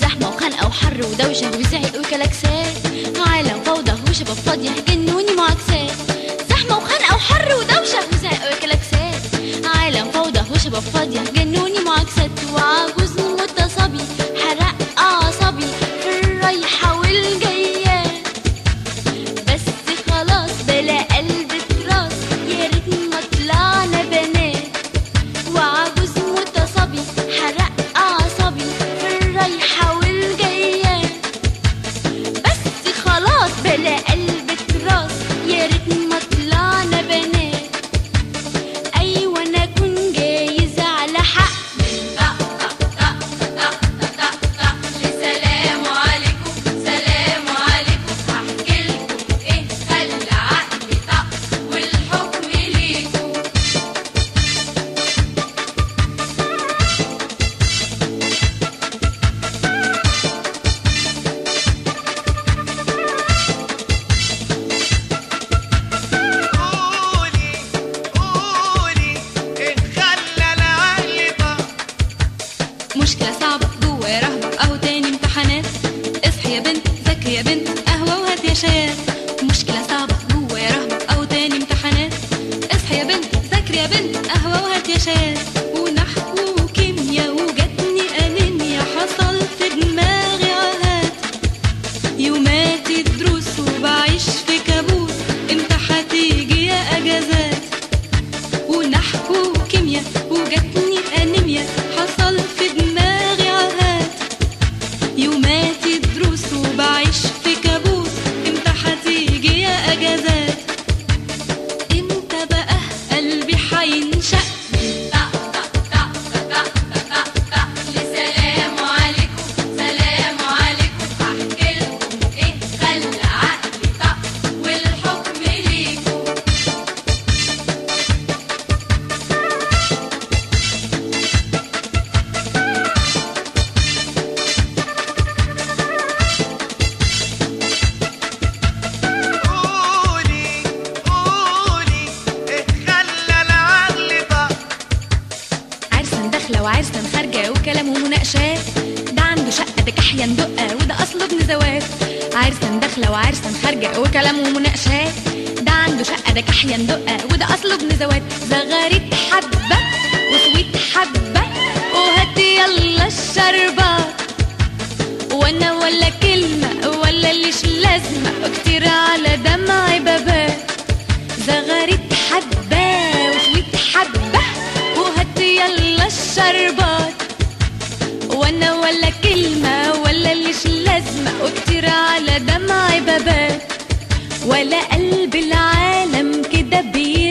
زحمة وخنقة وحر ودوشة وزعق وكلاكسات عالم فوضى وشباب فاضية جنوني معاكسات زحمة وخنقة وحر ودوشة وزعق وكلاكسات عالم فوضى وشباب فاضية جنوني معاكسات وعجوز متصبي حرق أعصابي في الرايحة والجاية بس خلاص بلا قلب تراس يا ريت ما طلعنا بنات وعجوز متصبي حرق أعصابي في الرايحة والجاية بس خلاص بلا قلب تراس يا ريت ما طلعنا بنات أيوة أنا أكون جايزة على حق سلام عليكم سلام عليكم هحكي لكم ايه خلى عقلي طق والحكم ليكم قولي قولي إن خلى العقل طق مشكلة صعبة جوا يا رهبة اهو تاني امتحانات اصحي يا بنت ذاكري يا بنت قهوة وهات يا شايات مشكلة صعبة جوا يا رهبة اهو تاني امتحانات اصحي يا بنت ذاكري يا بنت قهوة وهات يا شايات ونحو وكيميا وجاتني انيميا حصل في دماغي عهات يوماتي دروس وبعيش في كابوس امتى هتيجي يا اجازات ونحو وكيميا وجاتني انيميا حصل في دماغي عهات يوماتي دروس وبعيش في كابوس امتى هتيجي يا اجازات امتى بقى قلبي هينشق سلام عليكم سلام عليكم هحكي لكم ايه خلى عقلي طق والحكم ليكم قولي قولي إن خلى العقل طق عرسا داخلة وعرسا خارجة وكلام ومناقشات ده عنده شقة ده كحيان دقة وده أصله ابن زواج عرسا داخلة وعرسا خارجة وكلام ومناقشات ده عنده شقة ده كحيان دقة وده أصله ابن زواج زغاريت حبة وسويت حبة وهات يلا الشربات وانا ولا كلمة ولا ليش لازمة كتير على دمعي بابات زغاريت حبة وسويت حبة وهات يلا الشربات وانا ولا كلمة ولا ليش لازمة وكتير على دمعي بابات ولا قلب العالم كده بيه